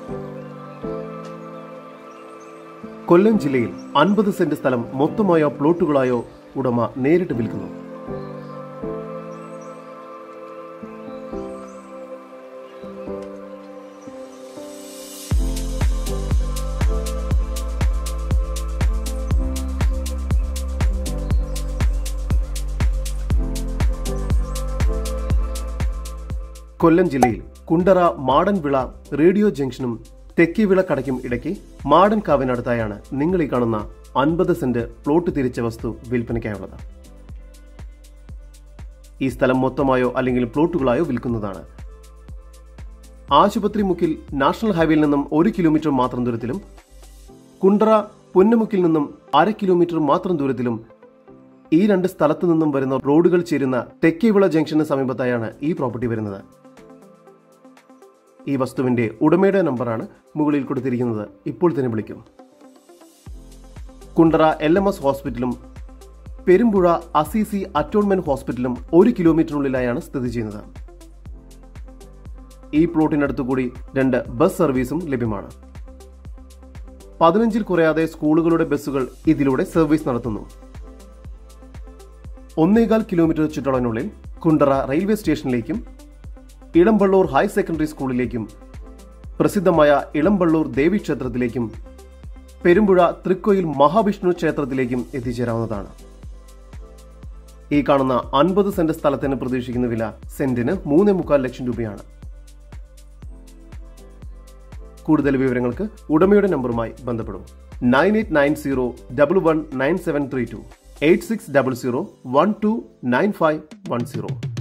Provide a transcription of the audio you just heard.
കൊല്ലം ജില്ലയിൽ അൻപത് സെന്റ് സ്ഥലം മൊത്തമായോ പ്ലോട്ടുകളായോ ഉടമ നേരിട്ട് വിൽക്കുന്നു കൊല്ലം ജില്ലയിൽ കുണ്ടറ മാടൻവിള റേഡിയോ ജംഗ്ഷനും തെക്കിവിള കടയ്ക്കും ഇടയ്ക്ക് മാടൻ കാവിനടുത്തായാണ് നിങ്ങൾ ഈ കാണുന്ന അൻപത് സെന്റ് പ്ലോട്ട് തിരിച്ച വസ്തു വിൽപ്പനയ്ക്കായുള്ളത് ഈ സ്ഥലം മൊത്തമായോ അല്ലെങ്കിൽ പ്ലോട്ടുകളായോ വിൽക്കുന്നതാണ് ആശുപത്രി മുക്കിൽ നാഷണൽ ഹൈവേയിൽ നിന്നും ഒരു കിലോമീറ്റർ മാത്രം ദൂരത്തിലും കുണ്ടറ പുന്നമുക്കിൽ നിന്നും അര കിലോമീറ്റർ മാത്രം ദൂരത്തിലും ഈ രണ്ട് സ്ഥലത്തു നിന്നും വരുന്ന റോഡുകൾ ചേരുന്ന തെക്കേവിള ജംഗ്ഷന് സമീപത്തായാണ് ഈ പ്രോപ്പർട്ടി വരുന്നത് ഈ വസ്തുവിന്റെ ഉടമയുടെ നമ്പറാണ് മുകളിൽ കൊടുത്തിരിക്കുന്നത് ഇപ്പോൾ തന്നെ വിളിക്കും കുണ്ടറ എൽ എം എസ് ഹോസ്പിറ്റലും പെരുമ്പുഴ അസീസി അറ്റോൺമെന്റ് ഹോസ്പിറ്റലും ഒരു കിലോമീറ്ററിനുള്ളിലായാണ് സ്ഥിതി ചെയ്യുന്നത് ഈ പ്ലോട്ടിനടുത്തു കൂടി രണ്ട് ബസ് സർവീസും ലഭ്യമാണ് പതിനഞ്ചിൽ കുറയാതെ സ്കൂളുകളുടെ ബസ്സുകൾ ഇതിലൂടെ സർവീസ് നടത്തുന്നു ഒന്നേകാൽ കിലോമീറ്റർ ചുറ്റളവിനുള്ളിൽ കുണ്ടറ റെയിൽവേ സ്റ്റേഷനിലേക്കും ഇളമ്പള്ളൂർ ഹയർ സെക്കൻഡറി സ്കൂളിലേക്കും പ്രസിദ്ധമായ ഇളമ്പള്ളൂർ ദേവീക്ഷേത്രത്തിലേക്കും പെരുമ്പുഴ തൃക്കൊയിൽ മഹാവിഷ്ണു ക്ഷേത്രത്തിലേക്കും എത്തിച്ചേരാവുന്നതാണ് ഈ കാണുന്ന അൻപത് സെന്റ് സ്ഥലത്തിന് പ്രതീക്ഷിക്കുന്ന വില സെന്റിന് മൂന്നേ മുക്കാൽ ലക്ഷം രൂപയാണ് കൂടുതൽ വിവരങ്ങൾക്ക് ഉടമയുടെ നമ്പറുമായി ബന്ധപ്പെടും nine eight nine zero double one nine seven three two eight six double zero one two nine five one zero